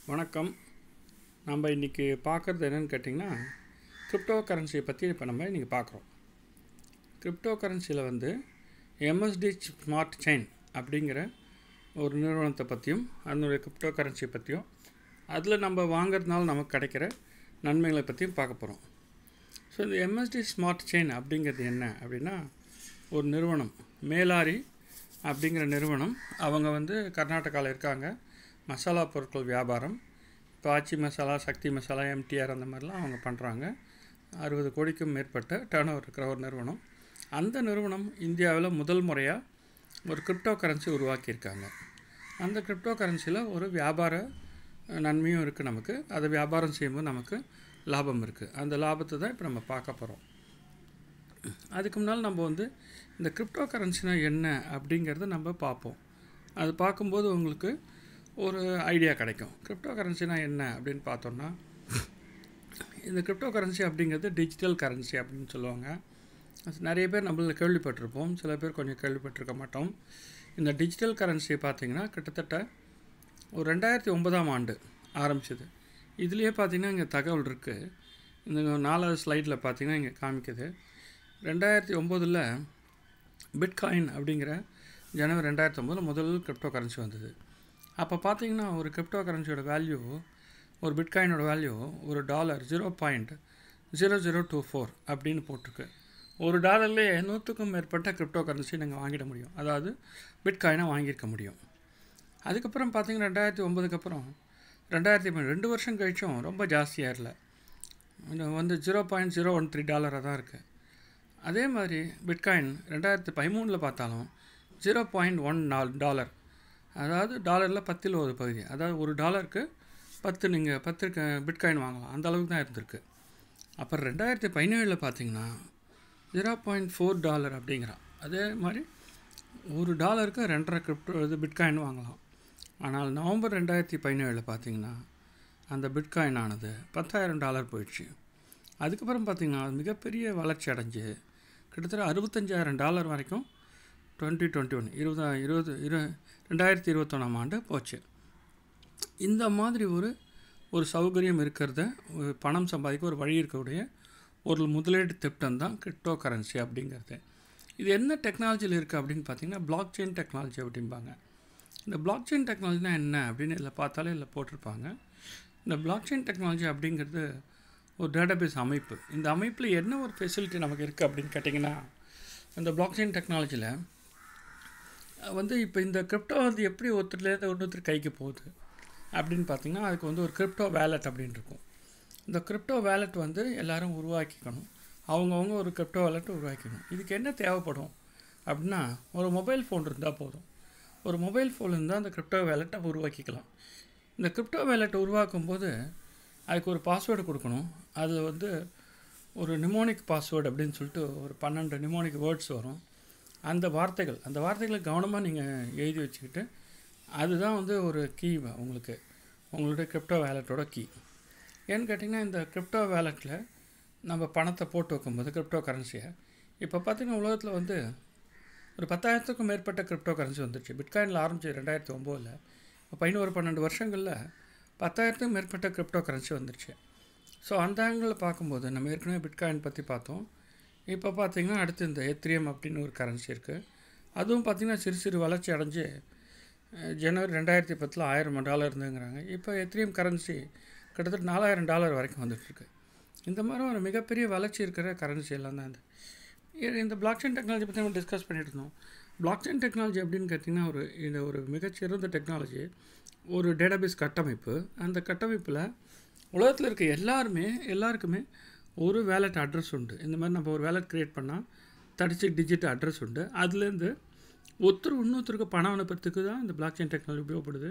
வணக்கம் நம்ம இன்றைக்கி பார்க்குறது என்னென்னு கேட்டிங்கன்னா கிரிப்டோ கரன்சியை பற்றி இப்போ நம்ம இன்றைக்கி பார்க்குறோம் கிரிப்டோ கரன்சியில் வந்து எம்எஸ்டி ஸ்மார்ட் செயின் அப்படிங்கிற ஒரு நிறுவனத்தை பற்றியும் அதனுடைய கிரிப்டோ கரன்சியை பற்றியும் அதில் நம்ம வாங்குறதுனால நமக்கு கிடைக்கிற நன்மைகளை பற்றியும் பார்க்க போகிறோம் ஸோ இந்த எம்எஸ்டி ஸ்மார்ட் செயின் அப்படிங்கிறது என்ன அப்படின்னா ஒரு நிறுவனம் மேலாரி அப்படிங்கிற நிறுவனம் அவங்க வந்து கர்நாடகாவில் இருக்காங்க மசாலா பொருட்கள் வியாபாரம் இப்போ ஆச்சி மசாலா சக்தி மசாலா எம்டிஆர் அந்த மாதிரிலாம் அவங்க பண்ணுறாங்க அறுபது கோடிக்கும் மேற்பட்ட டேர்ன் ஓவர் இருக்கிற ஒரு நிறுவனம் அந்த நிறுவனம் இந்தியாவில் முதல் முறையாக ஒரு கிரிப்டோ கரன்சி உருவாக்கியிருக்காங்க அந்த கிரிப்டோ கரன்சியில் ஒரு வியாபார அஹ், நன்மையும் இருக்குது நமக்கு அதை வியாபாரம் செய்யும்போது நமக்கு லாபம் இருக்குது அந்த லாபத்தை தான் இப்போ நம்ம பார்க்க போகிறோம் அதுக்கு முன்னால் நம்ம வந்து இந்த கிரிப்டோ கரன்சினா என்ன அப்படிங்கிறத நம்ம பார்ப்போம் அது பார்க்கும்போது உங்களுக்கு ஒரு ஐடியா கிடைக்கும் கிரிப்டோ கரன்சினா என்ன அப்படின்னு பார்த்தோம்னா இந்த கிரிப்டோ கரன்சி அப்படிங்கிறது டிஜிட்டல் கரன்சி அப்படின்னு சொல்லுவாங்க அது நிறைய பேர் நம்மள கேள்விப்பட்டிருப்போம் சில பேர் கொஞ்சம் கேள்விப்பட்டிருக்க மாட்டோம் இந்த டிஜிட்டல் கரன்சி பார்த்திங்கன்னா கிட்டத்தட்ட ஒரு ரெண்டாயிரத்தி ஒன்பதாம் ஆண்டு ஆரம்பிச்சது இதுலேயே பார்த்தீங்கன்னா இங்கே தகவல் இருக்குது இந்த நாலாவது ஸ்லைடில் பார்த்தீங்கன்னா இங்கே காமிக்குது ரெண்டாயிரத்தி ஒம்போதில் பிட்காயின் அப்படிங்கிற ஜனவரி ரெண்டாயிரத்தி ஒம்போதில் முதல் கிரிப்டோ கரன்சி வந்தது அப்போ பார்த்தீங்கன்னா ஒரு கிரிப்டோ கரன்சியோட வேல்யூ ஒரு பிட்காயினோட வேல்யூ ஒரு dollar zero point zero zero two four அப்படின்னு போட்டிருக்கு ஒரு டாலர்லேயே நூற்றுக்கும் மேற்பட்ட கிரிப்டோ கரன்சி நீங்கள் வாங்கிட முடியும் அதாவது பிட்காயினை வாங்கியிருக்க முடியும் அதுக்கப்புறம் பார்த்தீங்கன்னா ரெண்டாயிரத்தி ஒம்பதுக்கு அப்புறம் ரெண்டாயிரத்தி பன்னெண்டு ரெண்டு வருஷம் கழிச்சும் ரொம்ப ஜாஸ்தியாக இல்லை வந்து zero point zero one three டாலராக தான் இருக்குது அதே மாதிரி பிட்காயின் ரெண்டாயிரத்தி பதிமூணில் பார்த்தாலும் ஜீரோ பாயிண்ட் ஒன் நால் டாலர் அதாவது டாலரில் பத்தில் ஒரு பகுதி அதாவது ஒரு டாலருக்கு பத்து நீங்கள் பத்து க- பிட்காயின் வாங்கலாம் அந்த அளவுக்கு தான் இருந்திருக்கு அப்புறம் ரெண்டாயிரத்தி பதினேழில் பார்த்தீங்கன்னா ஜீரோ பாயிண்ட் ஃபோர் டாலர் அப்படிங்கிறான் அதே மாதிரி ஒரு டாலருக்கு ரெண்டரை கிரிப்டோ இது பிட்காயின் வாங்கலாம் ஆனால் நவம்பர் ரெண்டாயிரத்தி பதினேழில் பார்த்தீங்கன்னா அந்த பிட்காயின் ஆனது பத்தாயிரம் டாலர் போயிடுச்சு அதுக்கப்புறம் பார்த்திங்கன்னா அது மிகப்பெரிய வளர்ச்சி அடைஞ்சு கிட்டத்தட்ட அறுபத்தஞ்சாயிரம் டாலர் வரைக்கும் டுவெண்ட்டி டுவெண்ட்டி ஒன் இருபதா இருபது இரு ரெண்டாயிரத்தி இருபத்தொன்னாம் ஆண்டு போச்சு இந்த மாதிரி ஒரு ஒரு சௌகரியம் இருக்கிறத ஒரு பணம் சம்பாதிக்க ஒரு வழி இருக்கக்கூடிய ஒரு முதலீடு திட்டம் தான் கிரிப்டோ கரன்சி அப்படிங்கிறது இது என்ன டெக்னாலஜியில் இருக்குது அப்படின்னு பார்த்தீங்கன்னா பிளாக் செயின் டெக்னாலஜி அப்படிம்பாங்க இந்த பிளாக் செயின் டெக்னாலஜினா என்ன அப்படின்னு இதில் பார்த்தாலே இதில் போட்டிருப்பாங்க இந்த பிளாக் செயின் டெக்னாலஜி அப்படிங்கிறது ஒரு டேட்டாபேஸ் அமைப்பு இந்த அமைப்பில் என்ன ஒரு ஃபெசிலிட்டி நமக்கு இருக்குது அப்படின்னு கேட்டிங்கன்னா இந்த பிளாக் செயின் டெக்னாலஜியில் வந்து இப்போ இந்த கிரிப்டோ வந்து எப்படி ஒருத்தர்லேருந்து இன்னொருத்தர் கைக்கு போகுது அப்படின்னு பார்த்தீங்கன்னா அதுக்கு வந்து ஒரு கிரிப்டோ வேலட் அப்படின்னு இருக்கும் இந்த கிரிப்டோ வேலட் வந்து எல்லாரும் உருவாக்கிக்கணும் அவங்கவுங்க ஒரு கிரிப்டோ வேலட் உருவாக்கிக்கணும் இதுக்கு என்ன தேவைப்படும் அப்படின்னா ஒரு மொபைல் ஃபோன் இருந்தால் போதும் ஒரு மொபைல் ஃபோன் இருந்தால் அந்த கிரிப்டோ வேலட்டை உருவாக்கிக்கலாம் இந்த கிரிப்டோ வேலட்டை உருவாக்கும் போது அதுக்கு ஒரு பாஸ்வேர்டு கொடுக்கணும் அதில் வந்து ஒரு நிமோனிக் பாஸ்வேர்டு அப்படின்னு சொல்லிட்டு ஒரு பன்னெண்டு நிமோனிக் வேர்ட்ஸ் வரும் அந்த வார்த்தைகள் அந்த வார்த்தைகளை கவனமாக நீங்கள் எழுதி வச்சுக்கிட்டு அதுதான் வந்து ஒரு கீ உங்களுக்கு உங்களுடைய கிரிப்டோ வேலட்டோட கீ ஏன்னு கேட்டிங்கன்னா இந்த கிரிப்டோ வேலட்டில் நம்ம பணத்தை போட்டு வைக்கும்போது கிரிப்டோ கரன்சியை இப்போ பார்த்திங்கன்னா உலகத்தில் வந்து ஒரு பத்தாயிரத்துக்கும் மேற்பட்ட கிரிப்டோ கரன்சி வந்துருச்சு பிட்காயினில் ஆரம்பிச்சு ரெண்டாயிரத்தி ஒம்போதில் இப்போ பதினோரு பன்னெண்டு வருஷங்களில் பத்தாயிரத்துக்கும் மேற்பட்ட கிரிப்டோ கரன்சி வந்துருச்சு ஸோ அந்த ஆங்கிளில் பார்க்கும்போது நம்ம ஏற்கனவே பிட்காயின் பற்றி பார்த்தோம் இப்போ பார்த்தீங்கன்னா அடுத்து இந்த எத்ரியம் அப்படின்னு ஒரு கரன்சி இருக்குது அதுவும் பார்த்திங்கன்னா சிறு சிறு வளர்ச்சி அடைஞ்சு அஹ், ஜனவரி ரெண்டாயிரத்தி பத்தில் ஆயிரம் டாலர் இருந்துங்கிறாங்க இப்போ எத்ரியம் கரன்சி கிட்டத்தட்ட நாலாயிரம் டாலர் வரைக்கும் வந்துட்டுருக்கு இந்த மாதிரி ஒரு மிகப்பெரிய வளர்ச்சி இருக்கிற கரன்சி எல்லாம் தான் இது இது இந்த பிளாக் செயின் டெக்னாலஜி பற்றி நம்ம டிஸ்கஸ் பண்ணிட்டு இருந்தோம் பிளாக் செயின் டெக்னாலஜி அப்படின்னு கேட்டிங்கன்னா ஒரு இந்த ஒரு மிகச்சிறந்த டெக்னாலஜி ஒரு டேட்டாபேஸ் கட்டமைப்பு அந்த கட்டமைப்பில் உலகத்தில் இருக்க எல்லாருமே எல்லாருக்குமே ஒரு வேலட் அட்ரஸ் உண்டு இந்த மாதிரி நம்ம ஒரு வேலட் க்ரியேட் பண்ணால் தடிச்சு டிஜிட் அட்ரஸ் உண்டு அதுலேருந்து ஒருத்தர் இன்னொருத்தருக்கு பணம் அனுப்புறதுக்கு தான் இந்த பிளாக் செயின் டெக்னாலஜி உபயோகப்படுது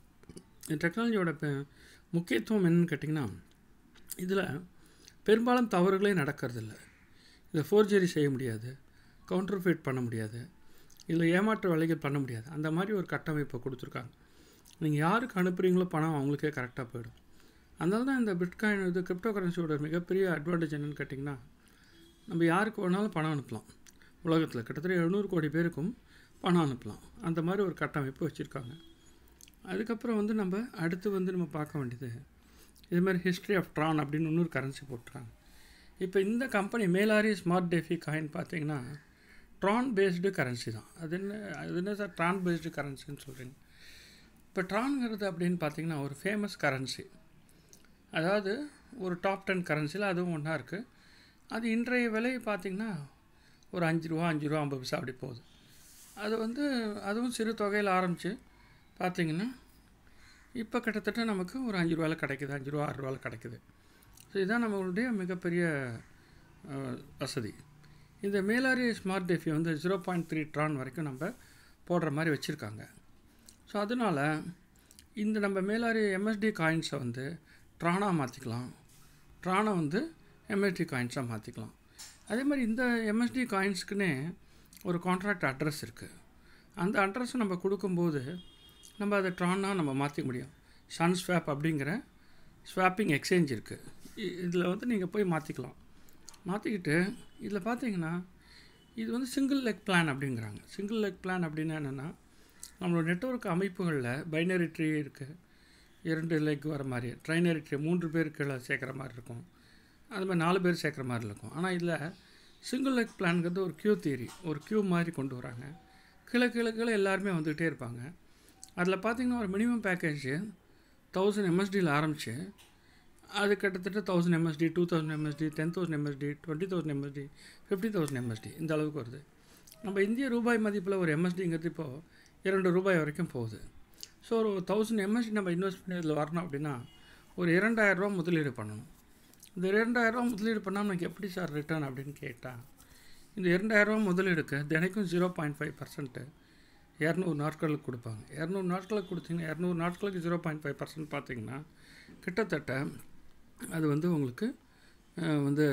இந்த டெக்னாலஜியோட பெ- முக்கியத்துவம் என்னன்னு கேட்டிங்கன்னா இதில் பெரும்பாலும் தவறுகளே நடக்கறதில்ல இதை ஃபோர்ஜரி செய்ய முடியாது கவுண்டர்ஃபீட் பண்ண முடியாது இதில் ஏமாற்று வேலைகள் பண்ண முடியாது அந்த மாதிரி ஒரு கட்டமைப்பை கொடுத்துருக்காங்க நீங்கள் யாருக்கு அனுப்புகிறீங்களோ பணம் அவங்களுக்கே கரெக்டாக போயிடும் அதனால தான் இந்த பிட்காயின் இது கிரிப்டோ கரன்சியோட மிகப்பெரிய அட்வான்டேஜ் என்னென்னு கேட்டிங்கன்னா நம்ம யாருக்கு வேணாலும் பணம் அனுப்பலாம் உலகத்தில் கிட்டத்தட்ட எழுநூறு கோடி பேருக்கும் பணம் அனுப்பலாம் அந்த மாதிரி ஒரு கட்டமைப்பு வச்சுருக்காங்க அதுக்கப்புறம் வந்து நம்ம அடுத்து வந்து நம்ம பார்க்க வேண்டியது இது மாதிரி ஹிஸ்ட்ரி ஆஃப் ட்ரான் அப்படின்னு இன்னொரு கரன்சி போட்டுருக்காங்க இப்போ இந்த கம்பெனி மேலாரி ஸ்மார்ட் டெஃபி காயின் பார்த்தீங்கன்னா ட்ரான் பேஸ்டு கரன்சி தான் அது என்ன அது என்ன சார் ட்ரான் பேஸ்டு கரன்சின்னு சொல்கிறீங்க இப்போ ட்ரான்ங்கிறது அப்படின்னு பார்த்தீங்கன்னா ஒரு ஃபேமஸ் கரன்சி அதாவது ஒரு டாப் டென் கரன்சியில் அதுவும் ஒன்றா இருக்குது அது இன்றைய விலை பார்த்திங்கன்னா ஒரு அஞ்சு ரூபா அஞ்சு ரூபா ஐம்பது பைசா அப்படி போகுது அது வந்து அதுவும் சிறு தொகையில் ஆரம்பித்து பார்த்திங்கன்னா இப்போ கிட்டத்தட்ட நமக்கு ஒரு அஞ்சு ரூபாயில் கிடைக்குது அஞ்சு ரூபா ஆறு ரூபாயில் கிடைக்குது ஸோ இதுதான் நம்மளுடைய மிகப்பெரிய அஹ், வசதி இந்த மேலாரி ஸ்மார்ட் டெஃபி வந்து ஜீரோ பாயிண்ட் த்ரீ ட்ரான் வரைக்கும் நம்ம போடுற மாதிரி வச்சுருக்காங்க ஸோ அதனால் இந்த நம்ம மேலாரி எம்எஸ்டி காயின்ஸை வந்து ட்ரானாக மாற்றிக்கலாம் ட்ரானை வந்து எம்எஸ்டி காயின்ஸாக மாற்றிக்கலாம் அதே மாதிரி இந்த எம்எஸ்டி காயின்ஸ்க்குன்னே ஒரு கான்ட்ராக்ட் அட்ரஸ் இருக்குது அந்த அட்ரஸை நம்ம கொடுக்கும்போது நம்ம அதை ட்ரானாக நம்ம மாற்றிக்க முடியும் சன் ஸ்வாப் அப்படிங்கிற ஸ்வாப்பிங் எக்ஸ்சேஞ்ச் இருக்குது இதில் வந்து நீங்கள் போய் மாற்றிக்கலாம் மாற்றிக்கிட்டு இதில் பார்த்தீங்கன்னா இது வந்து சிங்கிள் லெக் பிளான் அப்படிங்கிறாங்க சிங்கிள் லெக் பிளான் அப்படின்னா என்னென்னா நம்மளோட நெட்வொர்க் அமைப்புகளில் பைனரி ட்ரீ இருக்குது இரண்டு லெக் வர மாதிரி ட்ரைனரி ட்ரீ மூன்று பேர் கீழே சேர்க்குற மாதிரி இருக்கும் அது மாதிரி நாலு பேர் சேர்க்குற மாதிரி இருக்கும் ஆனால் இதில் சிங்கிள் லெக் பிளான்ங்கிறது ஒரு கியூ தியரி ஒரு கியூ மாதிரி கொண்டு வராங்க கீழே கீழே கீழே எல்லாருமே வந்துக்கிட்டே இருப்பாங்க அதில் பார்த்தீங்கன்னா ஒரு மினிமம் பேக்கேஜ் தௌசண்ட் எம்எஸ்டியில் ஆரம்பித்து அது கிட்டத்தட்ட thousand MST two thousand MST ten thousand MST twenty thousand MST fifty thousand MST இந்த அளவுக்கு வருது நம்ம இந்திய ரூபாய் மதிப்பில் ஒரு எம்எஸ்டிங்கிறது இப்போது இரண்டு ரூபாய் வரைக்கும் போகுது ஸோ ஒரு தௌசண்ட் எம்எஸ்டி நம்ம இன்வெஸ்ட் பண்ணி இதில் வரணும் அப்படின்னா ஒரு இரண்டாயிரரூவா முதலீடு பண்ணணும் இந்த இரண்டாயிரரூவா முதலீடு பண்ணால் நமக்கு எப்படி சார் ரிட்டர்ன் அப்படின்னு கேட்டால் இந்த இரண்டாயிரரூவா முதலீடுக்கு தினைக்கும் ஜீரோ பாயிண்ட் ஃபைவ் பர்சன்ட்டு இரநூறு நாட்களுக்கு கொடுப்பாங்க இரநூறு நாட்களுக்கு கொடுத்தீங்கன்னா இரநூறு நாட்களுக்கு ஜீரோ பாயிண்ட் ஃபைவ் பர்சன்ட் பார்த்தீங்கன்னா கிட்டத்தட்ட அது வந்து உங்களுக்கு அஹ், வந்து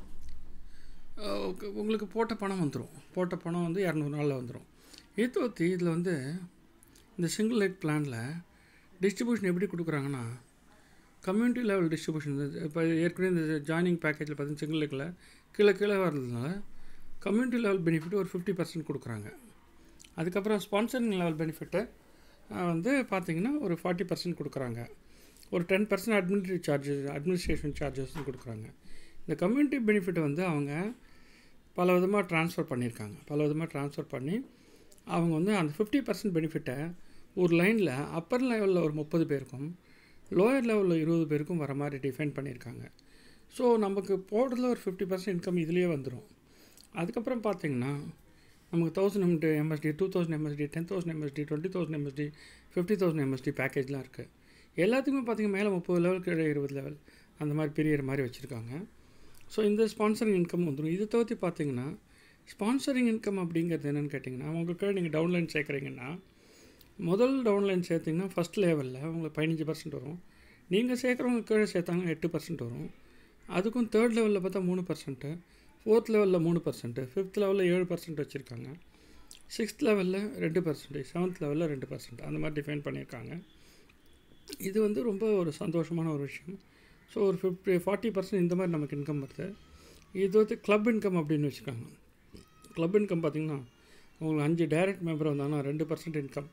அஹ், உங்க- உங்களுக்கு போட்ட பணம் வந்துடும் போட்ட பணம் வந்து இரநூறு நாளில் வந்துடும் ஏத்தோத்தி இதில் வந்து இந்த சிங்கிள் லைட் பிளானில் டிஸ்ட்ரிபியூஷன் எப்படி கொடுக்குறாங்கன்னா கம்யூனிட்டி லெவல் டிஸ்ட்ரிபியூஷன் இப்போ ஏற்கனவே இந்த ஜாயினிங் பேக்கேஜில் பார்த்தீங்கன்னா சிங்கிள் லைட்டில் கீழே கீழே வர்றதுனால கம்யூனிட்டி லெவல் பெனிஃபிட் ஒரு ஃபிஃப்டி பர்சன்ட் கொடுக்குறாங்க அதுக்கப்புறம் ஸ்பான்சரிங் லெவல் பெனிஃபிட்டு வந்து பார்த்திங்கன்னா ஒரு ஃபார்ட்டி பர்சன்ட் கொடுக்குறாங்க ஒரு ten percent administrative charges administration சார்ஜஸ்னு கொடுக்குறாங்க இந்த கம்யூனிட்டி பெனிஃபிட் வந்து அவங்க பல விதமாக ட்ரான்ஸ்ஃபர் பண்ணியிருக்காங்க பல விதமாக ட்ரான்ஸ்ஃபர் பண்ணி அவங்க வந்து அந்த ஃபிஃப்டி பர்சன்ட் பெனிஃபிட்டை ஒரு லைனில் அப்பர் லெவலில் ஒரு முப்பது பேருக்கும் லோயர் லெவலில் இருபது பேருக்கும் வர மாதிரி டிஃபைன் பண்ணியிருக்காங்க ஸோ நமக்கு போடுறதுல ஒரு ஃபிஃப்டி பர்சன்ட் இன்கம் இதுலேயே வந்துடும் அதுக்கப்புறம் பார்த்தீங்கன்னா நமக்கு thousand MT MST two thousand MST ten thousand MST twenty thousand MST fifty thousand MST பேக்கேஜ்லாம் இருக்குது எல்லாத்துக்குமே பார்த்தீங்கன்னா மேலே முப்பது லெவல் கீழே இருபது லெவல் அந்த மாதிரி பிரியற மாதிரி வச்சுருக்காங்க ஸோ இந்த ஸ்பான்சரிங் இன்கம் வந்துடும் இதை தவிர்த்து பார்த்தீங்கன்னா ஸ்பான்சரிங் இன்கம் அப்படிங்கிறது என்னென்னு கேட்டிங்கன்னா உங்களுக்கு நீங்கள் டவுன்லைன் சேர்க்குறீங்கன்னா முதல் டவுன்லைன் சேர்த்திங்கன்னா ஃபஸ்ட் லெவலில் உங்களுக்கு பதினஞ்சு பர்சன்ட் வரும் நீங்கள் சேர்க்குறவங்க கீழே சேர்த்தாங்கன்னா எட்டு பர்சன்ட் வரும் அதுக்கும் தேர்ட் லெவலில் பார்த்தா மூணு பர்சன்ட்டு ஃபோர்த் லெவலில் மூணு பர்சன்ட்டு ஃபிஃப்த் லெவலில் ஏழு பர்சன்ட் வச்சுருக்காங்க சிக்ஸ்த் லெவலில் ரெண்டு பர்சன்டேஜ் செவன்த் லெவலில் ரெண்டு பர்சன்ட் அந்த மாதிரி டிஃபைன் பண்ணியிருக்காங்க இது வந்து ரொம்ப ஒரு சந்தோஷமான ஒரு விஷயம் ஸோ ஒரு ஃபிஃப்டி ஃபார்ட்டி பர்சன்ட் இந்த மாதிரி நமக்கு இன்கம் வருது இது வந்து கிளப் இன்கம் அப்படின்னு வச்சுருக்காங்க கிளப் இன்கம் பார்த்திங்கன்னா உங்களுக்கு அஞ்சு டைரக்ட் மெம்பர் வந்தாங்கன்னா ரெண்டு பர்சன்ட் இன்கம்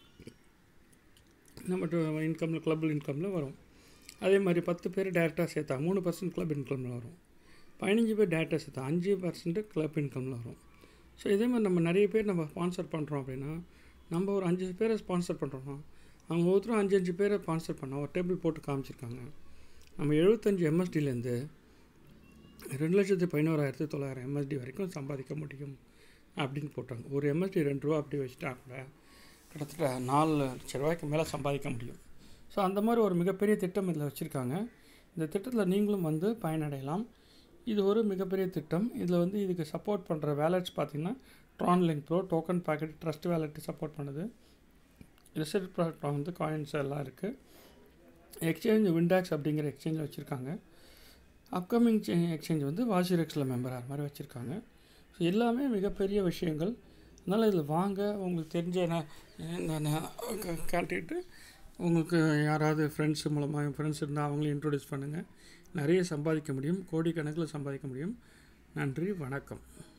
நம்ம இன்கமில் கிளப் இன்கமில் வரும் அதே மாதிரி பத்து பேர் டேரெக்டாக சேர்த்தா மூணு பர்சன்ட் கிளப் இன்கமில் வரும் பதினஞ்சு பேர் டேரெக்டாக சேர்த்தா அஞ்சு பர்சன்ட்டு கிளப் இன்கமில் வரும் ஸோ இதே மாதிரி நம்ம நிறைய பேர் நம்ம ஸ்பான்சர் பண்ணுறோம் அப்படின்னா நம்ம ஒரு அஞ்சு பேரை ஸ்பான்சர் பண்ணுறோம்னா அவங்க ஒவ்வொருத்தரும் அஞ்சு அஞ்சு பேரை ஸ்பான்சர் பண்ணோம் ஒரு டேபிள் போட்டு காமிச்சிருக்காங்க நம்ம எழுபத்தஞ்சு எம்எஸ்டிலேருந்து ரெண்டு லட்சத்து பதினோராயிரத்து தொள்ளாயிரம் எம்எஸ்டி வரைக்கும் சம்பாதிக்க முடியும் அப்படின்னு போட்டாங்க ஒரு எம்எஸ்டி ரெண்டு ரூபா அப்படி வச்சுட்டா கூட கிட்டத்தட்ட நாலு லட்ச ரூபாய்க்கு மேலே சம்பாதிக்க முடியும் ஸோ அந்த மாதிரி ஒரு மிகப்பெரிய திட்டம் இதில் வச்சுருக்காங்க இந்த திட்டத்தில் நீங்களும் வந்து பயனடையலாம் இது ஒரு மிகப்பெரிய திட்டம் இதில் வந்து இதுக்கு சப்போர்ட் பண்ணுற வேலட்ஸ் பார்த்திங்கன்னா Tron link pro token pocket trust wallet support பண்ணுது ரிசர்வ் ப்ராடக்ட் வந்து காயின்ஸ் எல்லாம் இருக்குது எக்ஸ்சேஞ்ச் விண்டாக்ஸ் அப்படிங்கிற எக்ஸ்சேஞ்ச் வச்சுருக்காங்க அப்கமிங் எக்ஸ்சேஞ்ச் வந்து வாசிரெக்ஸில் மெம்பர் ஆகிற மாதிரி வச்சுருக்காங்க ஸோ எல்லாமே மிகப்பெரிய விஷயங்கள் அதனால் இதில் வாங்க உங்களுக்கு தெரிஞ்ச நான் காட்டிட்டு உங்களுக்கு யாராவது ஃப்ரெண்ட்ஸ் மூலமாக ஃப்ரெண்ட்ஸ் இருந்தால் அவங்களையும் இன்ட்ரொடியூஸ் பண்ணுங்கள் நிறைய சம்பாதிக்க முடியும் கோடிக்கணக்கில் சம்பாதிக்க முடியும் நன்றி வணக்கம்